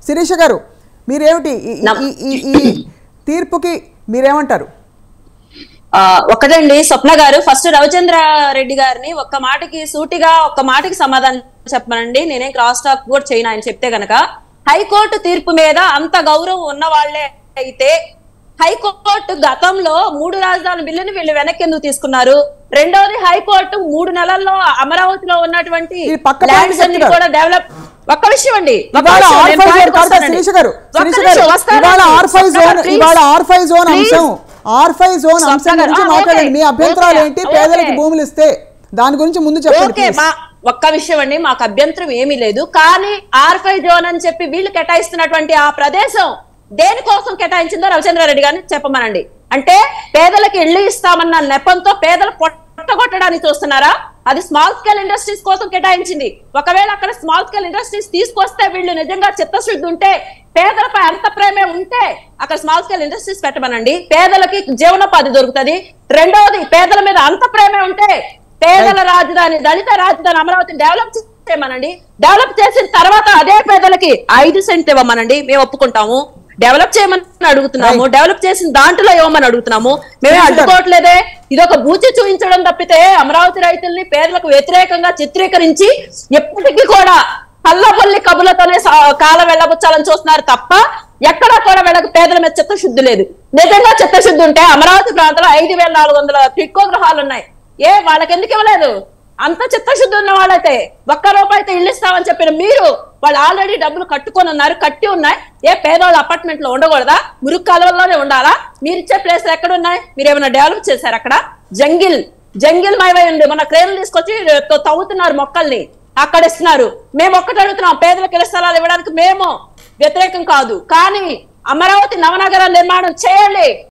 శిరీష గారు మీరేమిటి ఈ- ఈ- ఈ- ఈ- ఈ తీర్పుకి మీరేమంటారు ఆ, ఒకటండి స్వప్న గారు ఫస్ట్ రవిచంద్ర రెడ్డి గారిని ఒక్క మాటకి సూటిగా ఒక్క మాటకి సమాధానం చెప్పమనండి నేనేం క్రాస్ టాక్ కూడా చేయను ఆయన చెప్తే గనక హైకోర్టు తీర్పు మీద అంత గౌరవం ఉన్న వాళ్ళే అయితే హైకోర్టు గతంలో మూడు రాజధాని బిల్లుని వీళ్ళు వెనక్కి ఎందుకు తీసుకున్నారు రెండోది హైకోర్టు మూడు నెలల్లో అమరావతిలో ఉన్నటువంటి ఈ పక్క ల్యాండ్స్ point అన్ని చెప్తున్నారు. కూడా డెవలప్ ఒక్క విషయం అండి ఒక్క ఇవాళ విషయం, ఆర్ నేను ఫైవ్ point జోన్ కి కాదు వస్తానండి. శిరీష గారు ఒక్క శిరీష నిమిషం, గారు వస్తానండి. ఇవాళ ఆర్ ఫైవ్ స్వప్న జోన్ గారు, please. ఇవాళ ఆర్ ఫైవ్ జోన్ Please. అంశం ఆర్ ఫైవ్ జోన్ స్వప్న అంశం గారు, గురించి ఆ, మాట్లాడండి ఓకే. మీ అభ్యంతరాలు ఓకే. ఏంటి ఓకే. పేదలకు భూములు ఇస్తే దాని గురించి ముందు చెప్పండి ఓకే please. మా ఒక్క విషయం అండి మాకు అభ్యంతరం ఏమీ లేదు కానీ ఆర్ ఫైవ్ జోన్ అని చెప్పి వీళ్ళు కేటాయిస్తున్నటువంటి ఆ ప్రదేశం దేనికోసం కేటాయించిందో రవిచంద్రారెడ్డి గారిని చెప్పమనండి అంటే పేదలకు ఇళ్లు ఇస్తామన్న నెపంతో పేదలు పొట్టగొట్టడానికి చూస్తున్నారా అది స్మాల్ స్కేల్ ఇండస్ట్రీస్ కోసం కేటాయించింది ఒకవేళ అక్కడ స్మాల్ స్కేల్ ఇండస్ట్రీస్ తీసుకొస్తే వీళ్ళు నిజంగా చిత్తశుద్ధి ఉంటే పేదలపై అంత ప్రేమే ఉంటే అక్కడ స్మాల్ స్కేల్ ఇండస్ట్రీస్ పెట్టమనండి పేదలకి జీవనోపాధి దొరుకుతది రెండవది పేదల మీద అంత ప్రేమే ఉంటే పేదల రాజధాని దళిత రాజధాని అమరావతిని డెవలప్ చేయమనండి డెవలప్ చేసిన తర్వాత అదే పేదలకి ఐదు సెంట్ ఇవ్వమనండి మేము ఒప్పుకుంటాము డెవలప్ చేయమని అడుగుతున్నాము డెవలప్ చేసిన దాంట్లో ఇవ్వమని అడుగుతున్నాము మేమే Yes, sir. అడ్డుకోవట్లేదే ఇది ఒక బూచి చూపించడం తప్పితే అమరావతి రైతుల్ని పేదలకు వ్యతిరేకంగా చిత్రీకరించి ఎప్పటికీ కూడా పల్లపల్లి కబులతోనే సా- కాలం వెళ్ళబుచ్చాలని చూస్తున్నారు తప్ప ఎక్కడా కూడా వీళ్ళకి పేదల మీద చిత్తశుద్ధి లేదు నిజంగా చిత్తశుద్ధి ఉంటే అమరావతి ప్రాంతంలో ఐదు వేల నాలుగు వందల టిక్కో గృహాలు ఉన్నాయి ఏ వాళ్ళకి ఎందుకు ఇవ్వలేదు అంత చిత్తశుద్ధి ఉన్న వాళ్ళైతే ఒక్క రూపాయి అయితే ఇల్లు ఇస్తామని చెప్పిన మీరు వాళ్ళు ఆల్రెడీ డబ్బులు కట్టుకొని ఉన్నారు కట్టి ఉన్నాయి ఏ పేదవాళ్ళ అపార్ట్మెంట్ లో ఉండకూడదా మురుగు కాలువల్లోనే ఉండాలా మీరు ఇచ్చే ప్లేస్ ఎక్కడ ఉన్నాయి మీరు ఏమైనా డెవలప్ చేశారు అక్కడ జంగిల్ జంగిల్ మైవై ఉంది మన క్రేన్లు తీసుకొచ్చి త- తవ్వుతున్నారు మొక్కల్ని అక్కడ ఇస్తున్నారు మేము ఒక్కటి అడుగుతున్నాం పేదలకు ఇళ్ల స్థలాలు ఇవ్వడానికి మేము వ్యతిరేకం కాదు కానీ అమరావతి నవనగర నిర్మాణం చేయాలి